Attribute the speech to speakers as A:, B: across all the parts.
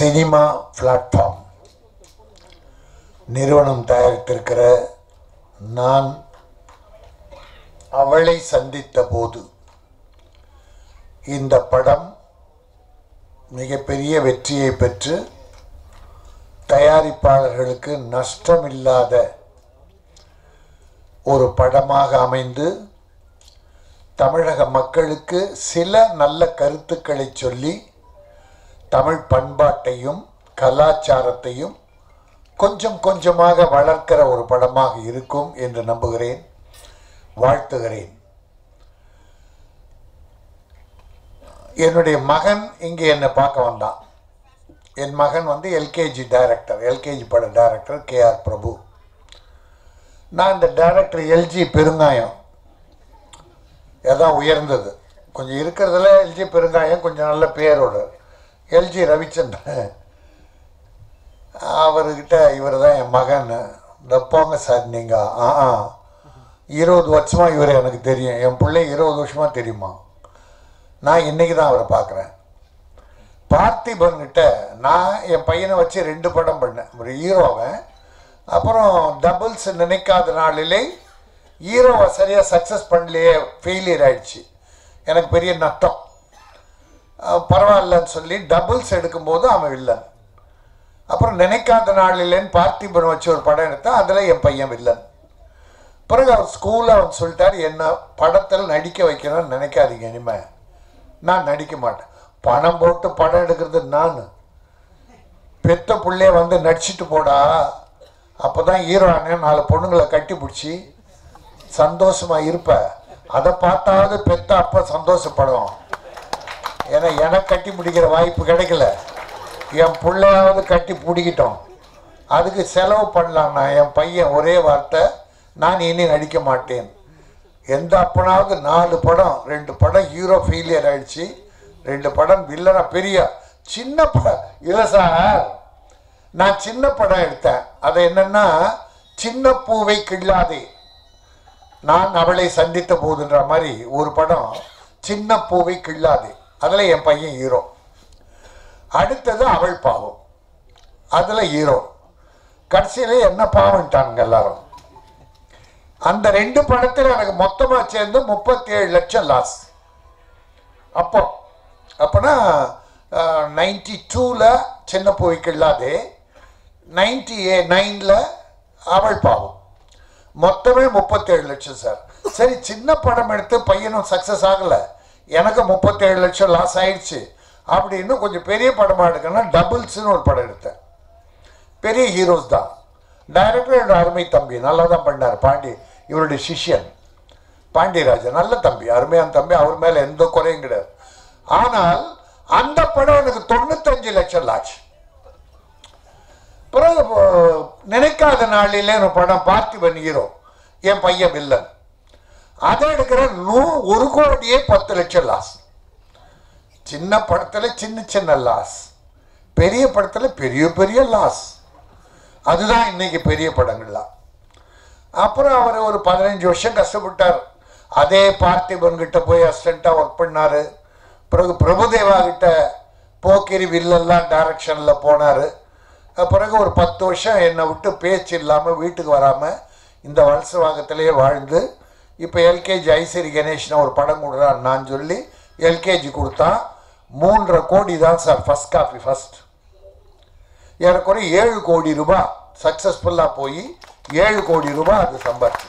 A: cinema platform நிறுவனம் தயாரித்திருக்கிற நான் அவளை சந்தித்த போது இந்த படம் மிகப்பெரிய வெற்றியை பெற்று தயாரிப்பாளர்களுக்கு நஷ்டமில்லாத ஒரு படமாக அமைந்து தமிழக மக்களுக்கு சில நல்ல கருத்துக்களை சொல்லி தமிழ் பண்பாட்டையும் கலாச்சாரத்தையும் கொஞ்சம் கொஞ்சமாக வளர்க்கிற ஒரு படமாக இருக்கும் என்று நம்புகிறேன் வாழ்த்துகிறேன் என்னுடைய மகன் இங்கே என்னை பார்க்க வந்தான் என் மகன் வந்து எல்கேஜி டைரக்டர் எல்கேஜி பட டைரக்டர் கேஆர் பிரபு நான் இந்த டைரக்டர் எல்ஜி பெருங்காயம் எதான் உயர்ந்தது கொஞ்சம் இருக்கிறதுல எல்ஜி பெருங்காயம் கொஞ்சம் நல்ல பேரோட எல்ஜி ரவிச்சந்திரன் அவர்கிட்ட இவர் தான் என் மகன் இந்த போங்க சார் நீங்கள் ஆ ஆ இருபது வருஷமாக இவர் எனக்கு தெரியும் என் பிள்ளை இருபது வருஷமாக தெரியுமா நான் இன்னைக்கு தான் அவரை பார்க்குறேன் பார்த்திபன் கிட்ட நான் என் பையனை வச்சு ரெண்டு படம் பண்ணேன் ஒரு ஹீரோவை அப்புறம் டபுள்ஸ் நினைக்காத நாளிலே ஹீரோவை சரியாக சக்ஸஸ் பண்ணலையே ஃபெயிலியர் ஆயிடுச்சு எனக்கு பெரிய நட்டம் அஹ் பரவாயில்லன்னு சொல்லி டபுள்ஸ் எடுக்கும்போது அவன் வில்லன் அப்புறம் நினைக்காத நாளிலேன்னு பார்த்திபன் வச்சு ஒரு படம் எடுத்தா அதில் என் பையன் வில்லன் பிறகு அவர் ஸ்கூலில் அவன் சொல்லிட்டார் என்ன படத்தில் நடிக்க வைக்கணும்னு நினைக்காதீங்க இனிமே நான் நடிக்க மாட்டேன் பணம் போட்டு படம் எடுக்கிறது நான் பெத்த புள்ளைய வந்து நடிச்சிட்டு போடா அப்போ தான் ஹீரோனே நாலு பொண்ணுங்களை கட்டி பிடிச்சி சந்தோஷமா இருப்ப அதை பார்த்தாவது பெத்த அப்பா சந்தோஷப்படும் ஏன்னா எனக்கு கட்டி பிடிக்கிற வாய்ப்பு கிடைக்கல என் பிள்ளையாவது கட்டி பிடிக்கிட்டோம் அதுக்கு செலவு பண்ணலாம் நான் என் பையன் ஒரே வார்த்தை நான் இனி நடிக்க மாட்டேன் எந்த அப்பனாவது நாலு படம் ரெண்டு படம் ஹீரோ ஃபெயிலியர் ஆயிடுச்சு ரெண்டு படம் வில்லனா பெரிய சின்ன படம் இல்லை சார் நான் சின்ன படம் எடுத்தேன் அது என்னன்னா சின்ன பூவை கிள்ளாதே நான் அவளை சந்தித்த போதுன்ற மாதிரி ஒரு படம் சின்ன பூவை கிள்ளாதே அதில் என் பையன் ஹீரோ அடுத்தது அவள் பாவம் அதில் ஹீரோ கடைசியில் என்ன பாவம்ட்டானுங்க எல்லாரும் அந்த ரெண்டு படத்தில் எனக்கு மொத்தமாக சேர்ந்து முப்பத்தி ஏழு லட்சம் லாஸ் அப்போ அப்போனா நைன்டி டூவில் சின்ன பூவைக்கு இல்லாதே நைன்டி ஏ நைனில் அவள் பாவம் மொத்தமே முப்பத்தேழு லட்சம் சார் சரி சின்ன படம் எடுத்து பையனும் சக்ஸஸ் ஆகலை எனக்கு முப்பத்தேழு லட்சம் லாஸ் ஆயிடுச்சு அப்படின்னு கொஞ்சம் பெரிய படமாக எடுக்கணும்னா டபுள்ஸ்னு ஒரு படம் எடுத்தேன் பெரிய ஹீரோஸ் தான் டைரக்டர் என்னோட அருமை தம்பி நல்லா தான் பண்ணார் பாண்டி இவருடைய சிஷ்யன் பாண்டியராஜன் நல்ல தம்பி அருமையான தம்பி அவர் மேலே எந்த குறையும் கிடையாது ஆனால் அந்த படம் எனக்கு தொண்ணூத்தஞ்சு லட்சம் லாச்சு பிறகு இப்போ நினைக்காத நாளிலே ஒரு படம் பார்த்திபன் ஹீரோ என் பையன் வில்லன் அதை எடுக்கிற நூ ஒரு கோடியே பத்து லட்சம் லாஸ் சின்ன படத்தில் சின்ன சின்ன லாஸ் பெரிய படத்தில் பெரிய பெரிய லாஸ் அதுதான் இன்னைக்கு பெரிய படங்கள்லாம் அப்புறம் அவர் ஒரு பதினஞ்சு வருஷம் கஷ்டப்பட்டார் அதே பார்த்திபன் கிட்ட போய் அசிஸ்டண்ட்டாக ஒர்க் பண்ணார் பிறகு பிரபுதேவா கிட்ட போக்கிரி வில்லெல்லாம் டைரக்ஷனில் போனார் பிறகு ஒரு பத்து வருஷம் என்னை விட்டு பேச்சு இல்லாமல் வீட்டுக்கு வராமல் இந்த வலசவாகத்திலேயே வாழ்ந்து இப்போ எல்கேஜி ஐசரி கணேஷ்னு ஒரு படம் கொடுறான் நான் சொல்லி எல்கேஜி கொடுத்தான் மூன்றரை கோடி தான் சார் ஃபஸ்ட் காப்பி ஃபஸ்ட் ஏறக்குறைய ஏழு கோடி ரூபாய் சக்ஸஸ்ஃபுல்லாக போய் ஏழு கோடி ரூபாய் அது சம்பாதிச்சு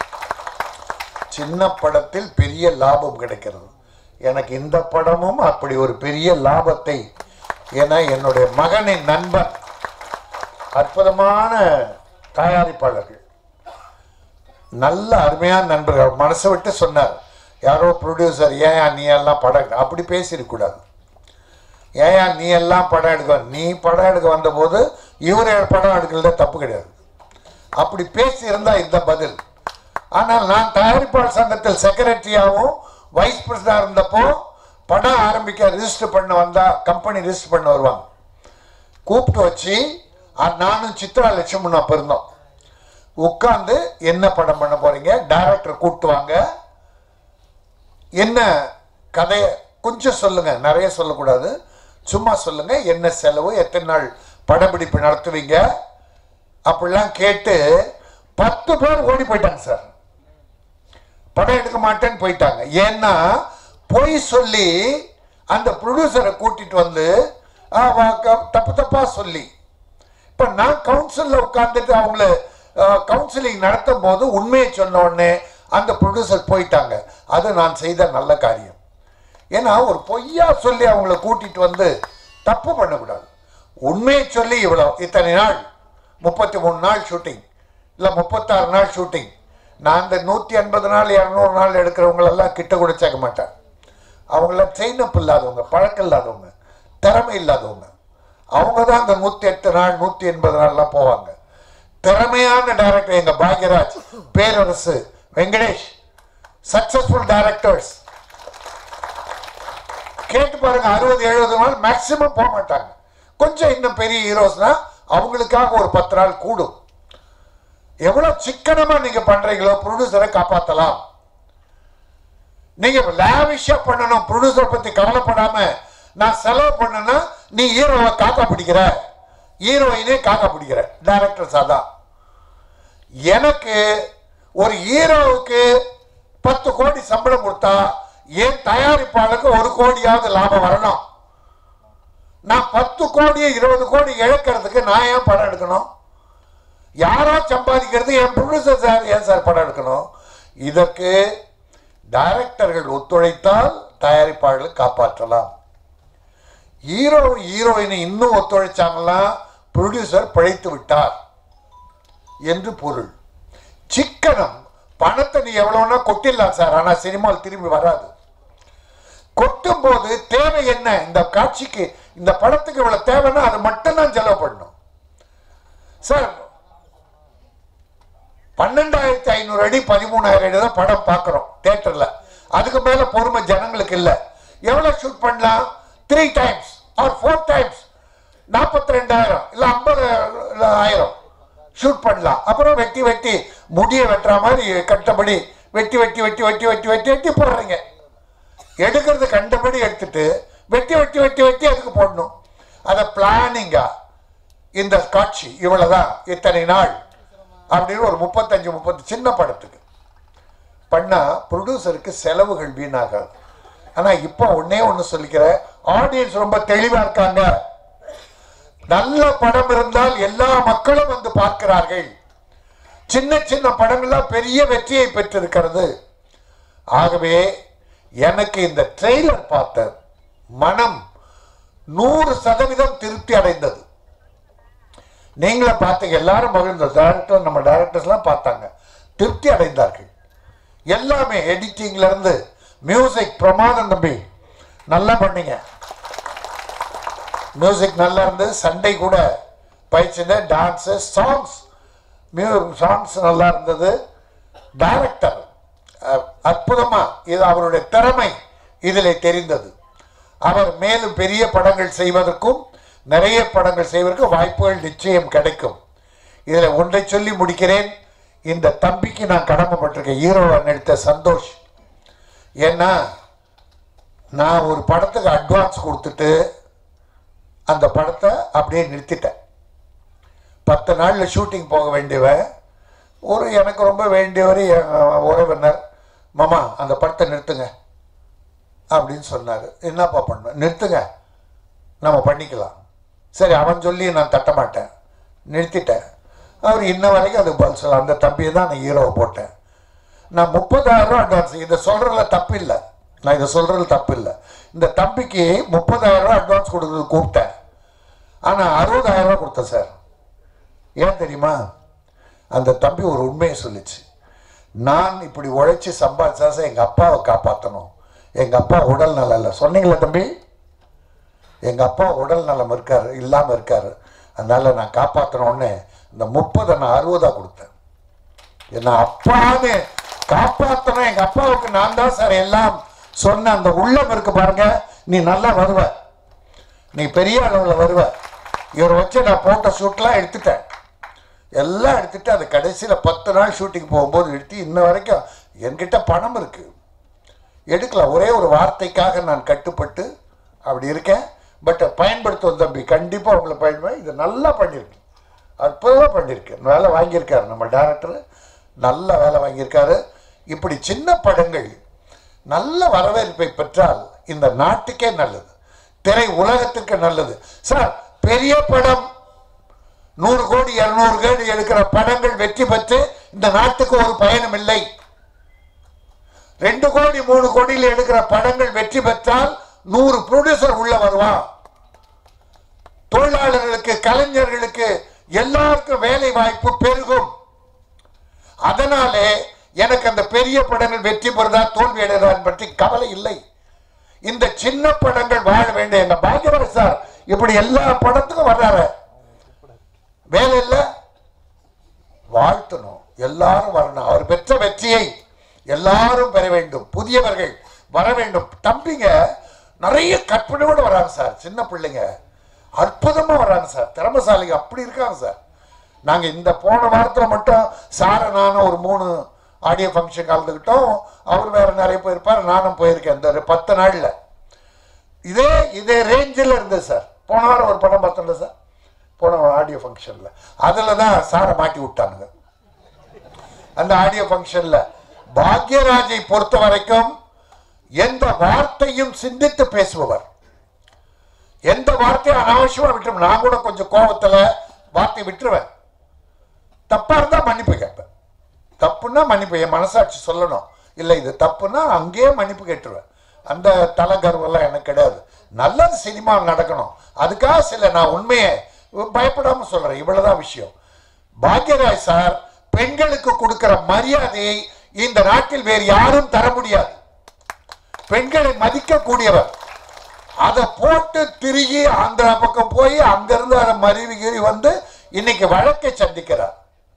A: சின்ன படத்தில் பெரிய லாபம் கிடைக்கிறது எனக்கு இந்த படமும் அப்படி ஒரு பெரிய லாபத்தை ஏன்னா என்னுடைய மகனின் நண்பன் அற்புதமான தயாரிப்பாளர்கள் நல்ல அருமையான நண்பர்கள் மனசை விட்டு சொன்னார் யாரோ ப்ரொடியூசர் ஏன் நீ எல்லாம் படம் எடு-" அப்படி பேசிடக்கூடாது ஏன் நீ எல்லாம் படம் எடுக்க நீ படம் எடுக்க வந்தபோது இவர் படம் எடுக்கல தப்பு கிடையாது அப்படி பேசி இருந்தா இந்த பதில் ஆனால் நான் தயாரிப்பாளர் சங்கத்தில் செக்ரட்டரியாகவும் வைஸ் பிரசிடண்டாக இருந்தப்போ படம் ஆரம்பிக்க ரிஜிஸ்டர் பண்ண வந்தா கம்பெனி ரிஜிஸ்டர் பண்ண வருவாங்க கூப்பிட்டு வச்சு அ- நானும் சித்ரா லட்சுமணன் அப்போ இருந்தோம் உட்காந்து என்ன படம் பண்ண போறீங்க டைரக்டர் கூப்பிட்டு வாங்க என்ன கதையை கொஞ்சம் சொல்லுங்க நிறைய சொல்லக்கூடாது சும்மா சொல்லுங்க என்ன செலவு எத்தனை நாள் படப்பிடிப்பு நடத்துவீங்க அப்படிலாம் கேட்டு பத்து பேர் ஓடி போயிட்டாங்க சார் படம் எடுக்க மாட்டேன்னு போயிட்டாங்க ஏன்னா பொய் சொல்லி அந்த ப்ரொடியூசரை கூட்டிட்டு வந்து ஆ, வா- க- தப்பு தப்பா சொல்லி இப்போ நான் கவுன்சிலில் உட்காந்துட்டு அவங்கள கவுன்சிலிங் நடத்தும் போது உண்மையை சொன்ன உடனே அந்த ப்ரொடியூசர் போயிட்டாங்க அது நான் செய்த நல்ல காரியம் ஏன்னா ஒரு பொய்யா சொல்லி அவங்கள கூட்டிட்டு வந்து தப்பு பண்ணக்கூடாது உண்மையை சொல்லி இவ்வளோ இத்தனை நாள் முப்பத்தி மூணு நாள் ஷூட்டிங் இல்லை முப்பத்தாறு நாள் ஷூட்டிங் நான் இந்த நூற்றி எண்பது நாள் இரநூறு நாள் எடுக்கிறவங்களெல்லாம் கிட்ட கூட சேர்க்க மாட்டேன் அவங்களாம் ட்ரெயினப் இல்லாதவங்க பழக்கம் இல்லாதவங்க திறமை இல்லாதவங்க அவங்க தான் இந்த நூற்றி எட்டு நாள் நூற்றி எண்பது நாள்லாம் போவாங்க திறமையான டைரக்டர் எங்கள் பாக்யராஜ் பேரரசு வெங்கடேஷ் சக்சஸ்ஃபுல் டைரக்டர்ஸ் கேட்டு பாருங்க அறுபது எழுபது நாள் மேக்சிமம் போக மாட்டாங்க கொஞ்சம் இன்னும் பெரிய ஹீரோஸ்னா அவங்களுக்காக ஒரு பத்து நாள் கூடும் எவ்வளவு சிக்கனமா நீங்க பண்றீங்களோ ப்ரொடியூசரை காப்பாத்தலாம் நீங்க லாவிஷா பண்ணணும் ப்ரொடியூசர் பத்தி கவலைப்படாம நான் செலவு பண்ணனா நீ ஹீரோவை காக்கா பிடிக்கிற ஹீரோயினே காக்கா பிடிக்கிற டைரக்டர்ஸ் அதான் எனக்கு ஒரு ஹீரோவுக்கு பத்து கோடி சம்பளம் கொடுத்தா என் தயாரிப்பாளருக்கு ஒரு கோடியாவது லாபம் வரணும் நான் பத்து கோடி இருபது கோடி இழக்கிறதுக்கு நான் ஏன் படம் எடுக்கணும் யாரோ சம்பாதிக்கிறது என் ப்ரொடியூசர் சார் ஏன் சார் படம் எடுக்கணும் இதற்கு டைரக்டர்கள் ஒத்துழைத்தால் தயாரிப்பாளர்களை காப்பாற்றலாம் ஹீரோ ஹீரோயினை இன்னும் ஒத்துழைச்சாங்கன்னா ப்ரொடியூசர் பிழைத்து விட்டார் என்று பொருள் சிக்கனம் பணத்தை நீ எவ்வளவுனா கொட்டிடலாம் சார் ஆனா சினிமாவில் திரும்பி வராது கொட்டும் போது தேவை என்ன இந்த காட்சிக்கு இந்த படத்துக்கு இவ்வளவு தேவைன்னா அது மட்டும்தான் செலவு பண்ணணும் சார் பன்னெண்டாயிரத்தி ஐநூறு அடி பதிமூணாயிரம் அடி தான் படம் பார்க்குறோம் தேட்டரில் அதுக்கு மேலே பொறுமை ஜனங்களுக்கு இல்லை எவ்வளோ ஷூட் பண்ணலாம் three times or four times நாற்பத்தி ரெண்டாயிரம் இல்லை ஐம்பது ஆயிரம் ஷூட் பண்ணலாம் அப்புறம் வெட்டி வெட்டி முடியை வெட்டுற மாதிரி கட்டபடி வெட்டி வெட்டி வெட்டி வெட்டி வெட்டி வெட்டி வெட்டி போடுறீங்க எடுக்கிறது கண்டபடி எடுத்துட்டு வெட்டி வெட்டி வெட்டி வெட்டி அதுக்கு போடணும் அதை பிளானிங்கா இந்த காட்சி இவ்வளவுதான் இத்தனை நாள் அப்படின்னு ஒரு முப்பத்தஞ்சு முப்பது சின்ன படத்துக்கு பண்ணா ப்ரொடியூசருக்கு செலவுகள் வீணாகாது ஆனா இப்போ ஒன்னே ஒன்று சொல்லிக்கிறேன் ஆடியன்ஸ் ரொம்ப தெளிவா இருக்காங்க நல்ல படம் இருந்தால் எல்லா மக்களும் வந்து பார்க்கிறார்கள் சின்ன சின்ன படங்கள்லாம் பெரிய வெற்றியை பெற்றிருக்கிறது ஆகவே எனக்கு இந்த ட்ரெய்லர் பார்த்த மனம் நூறு சதவீதம் திருப்தி அடைந்தது நீங்களும் பார்த்தீங்க எல்லாரும் மகிழ்ந்த டேரக்டர் நம்ம டேரக்டர்ஸ்லாம் பார்த்தாங்க திருப்தி அடைந்தார்கள் எல்லாமே எடிட்டிங்ல இருந்து மியூசிக் பிரமாதம் தம்பி நல்லா பண்ணீங்க மியூசிக் நல்லா இருந்தது சண்டை கூட பயிற்சிங்க டான்ஸு சாங்ஸ் மியூ சாங்ஸ் நல்லா இருந்தது டைரக்டர் அற்புதமா இது அவருடைய திறமை இதில் தெரிந்தது அவர் மேலும் பெரிய படங்கள் செய்வதற்கும் நிறைய படங்கள் செய்வதற்கு வாய்ப்புகள் நிச்சயம் கிடைக்கும் இதில் ஒன்றை சொல்லி முடிக்கிறேன் இந்த தம்பிக்கு நான் கடமைப்பட்டிருக்கேன் ஹீரோவை நடித்த சந்தோஷ் ஏன்னா நான் ஒரு படத்துக்கு அட்வான்ஸ் கொடுத்துட்டு அந்த படத்தை அப்படியே நிறுத்திட்டேன் பத்து நாளில் ஷூட்டிங் போக வேண்டியவன் ஒரு எனக்கு ரொம்ப வேண்டியவர் என் உறவினர் மாமா அந்த படத்தை நிறுத்துங்க அப்படின்னு சொன்னார் என்னப்பா பண்ண நிறுத்துங்க நம்ம பண்ணிக்கலாம் சரி அவன் சொல்லி நான் தட்ட மாட்டேன் நிறுத்திட்டேன் அவர் இன்ன வரைக்கும் அது பதில் சொல்ல அந்த தம்பியை தான் நான் ஹீரோவை போட்டேன் நான் முப்பதாயிரம் ரூபா அட்வான்ஸ் இதை சொல்கிறதுல தப்பு இல்லை நான் இதை சொல்கிறதுல தப்பு இல்லை இந்த தம்பிக்கு முப்பதாயிரம் ரூபா அட்வான்ஸ் கொடுக்குறது கூப்பிட்டேன் ஆனால் அறுபதாயிரம் ரூபா கொடுத்தேன் சார் ஏன் தெரியுமா அந்த தம்பி ஒரு உண்மையை சொல்லிச்சு நான் இப்படி உழைச்சி சம்பாதிச்சா சார் எங்கள் அப்பாவை காப்பாற்றணும் எங்கள் அப்பா உடல் நலம் இல்லை சொன்னீங்களா தம்பி எங்கள் அப்பா உடல் நலம் இருக்காரு இல்லாமல் இருக்காரு அதனால் நான் காப்பாற்றணும்னு இந்த முப்பதை நான் அறுபதாக கொடுத்தேன் என்ன அப்பான்னு காப்பாற்றணும் எங்கள் அப்பாவுக்கு நான் தான் சார் எல்லாம் சொன்ன அந்த உள்ளம் இருக்கு பாருங்க நீ நல்லா வருவ நீ பெரிய அளவில் வருவ இவரை வச்சு நான் போட்ட ஷூட்லாம் எடுத்துட்டேன் எல்லாம் எடுத்துட்டு அது கடைசியில் பத்து நாள் ஷூட்டிங் போகும்போது எடுத்து இன்ன வரைக்கும் என்கிட்ட பணம் இருக்கு எடுக்கலாம் ஒரே ஒரு வார்த்தைக்காக நான் கட்டுப்பட்டு அப்படி இருக்கேன் பட் பயன்படுத்துவோம் தம்பி கண்டிப்பாக உங்களை பயன்படு இது நல்லா பண்ணியிருக்கு அற்புதமாக பண்ணியிருக்கு வேலை வாங்கியிருக்காரு நம்ம டேரக்டர் நல்ல வேலை வாங்கியிருக்காரு இப்படி சின்ன படங்கள் நல்ல வரவேற்பை பெற்றால் இந்த நாட்டுக்கே நல்லது திரை உலகத்திற்கு நல்லது சார் பெரிய படம் நூறு கோடி இருநூறு கோடி எடுக்கிற படங்கள் வெற்றி பெற்று இந்த நாட்டுக்கு ஒரு பயணம் இல்லை ரெண்டு கோடி மூணு கோடியில் எடுக்கிற படங்கள் வெற்றி பெற்றால் நூறு ப்ரொடியூசர் உள்ள வருவான் தொழிலாளர்களுக்கு கலைஞர்களுக்கு எல்லாருக்கும் வேலை வாய்ப்பு பெருகும் அதனாலே எனக்கு அந்த பெரிய படங்கள் வெற்றி பெறுதா தோல்வி அடைகிறான் பற்றி கவலை இல்லை இந்த சின்ன படங்கள் வாழ வேண்டிய எங்க பாக்யராஜ் சார் இப்படி எல்லா படத்துக்கும் வர்றாரு வேலை இல்லை வாழ்த்தணும் எல்லாரும் வரணும் அவர் பெற்ற வெற்றியை எல்லாரும் பெற வேண்டும் புதியவர்கள் வர வேண்டும் தம்பிங்க நிறைய கற்பனையோடு வராங்க சார் சின்ன பிள்ளைங்க அற்புதமா வராங்க சார் திறமசாலிங்க அப்படி இருக்காங்க சார் நாங்க இந்த போன வாரத்தில் மட்டும் சாரை நானும் ஒரு மூணு ஆடியோ ஃபங்க்ஷன் கலந்துக்கிட்டோம் அவர் வேற நிறைய போயிருப்பார் நானும் போயிருக்கேன் இந்த ஒரு பத்து நாள்ல இதே இதே ரேஞ்சில் இருந்தது சார் போன வாரம் ஒரு படம் பார்த்தோம்ல சார் போன ஆடியோ ஃபங்க்ஷனில் அதில் தான் சாரை மாட்டி விட்டானுங்க அந்த ஆடியோ ஃபங்க்ஷனில் பாக்யராஜை பொறுத்த வரைக்கும் எந்த வார்த்தையும் சிந்தித்து பேசுபவர் எந்த வார்த்தையும் அனாவசியமா விட்டுருவேன் நான் கூட கொஞ்சம் கோபத்துல வார்த்தை விட்டுருவேன் தப்பா இருந்தா மன்னிப்பு கேட்பேன் தப்புன்னா மன்னிப்பு என் மனசாட்சி சொல்லணும் இல்லை இது தப்புன்னா அங்கேயே மன்னிப்பு கேட்டுருவேன் அந்த தலைகர்வெல்லாம் எனக்கு கிடையாது நல்லது சினிமா நடக்கணும் அதுக்காக சில நான் உண்மையை பயப்படாம சொல்றேன் இவ்வளவுதான் விஷயம் பாக்யராஜ் சார் பெண்களுக்கு கொடுக்கிற மரியாதையை இந்த நாட்டில் வேறு யாரும் தர முடியாது பெண்களை மதிக்கக்கூடியவர் அதை போட்டு திருகி ஆந்திரா பக்கம் போய் அங்கிருந்து அதை மருவி கீறி வந்து இன்னைக்கு வழக்கை சந்திக்கிறார்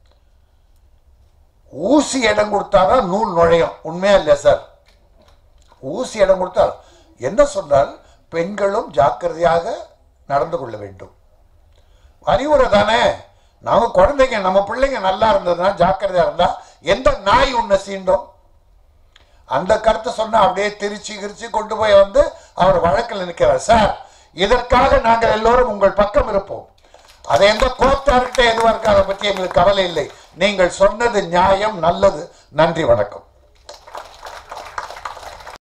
A: ஊசி இடம் கொடுத்தாதான் நூல் நுழையும் உண்மையா இல்லையா சார் ஊசி இடம் கொடுத்தால் என்ன சொன்னால் பெண்களும் ஜாக்கிரதையாக நடந்து கொள்ள வேண்டும் அறிவுரை தானே நம்ம குழந்தைங்க நம்ம பிள்ளைங்க நல்லா இருந்ததுன்னா ஜாக்கிரதையா இருந்தா எந்த நாய் உன்னை சீண்டும் அந்த கருத்தை சொன்னா அப்படியே திருச்சி கிரிச்சி கொண்டு போய் வந்து அவர் வழக்கில் நிற்கிறார் சார் இதற்காக நாங்கள் எல்லோரும் உங்கள் பக்கம் இருப்போம் அதை எந்த கோர்ட்டார்கிட்ட எதுவாக இருக்கா அதை பற்றி எங்களுக்கு கவலை இல்லை நீங்கள் சொன்னது நியாயம் நல்லது நன்றி வணக்கம்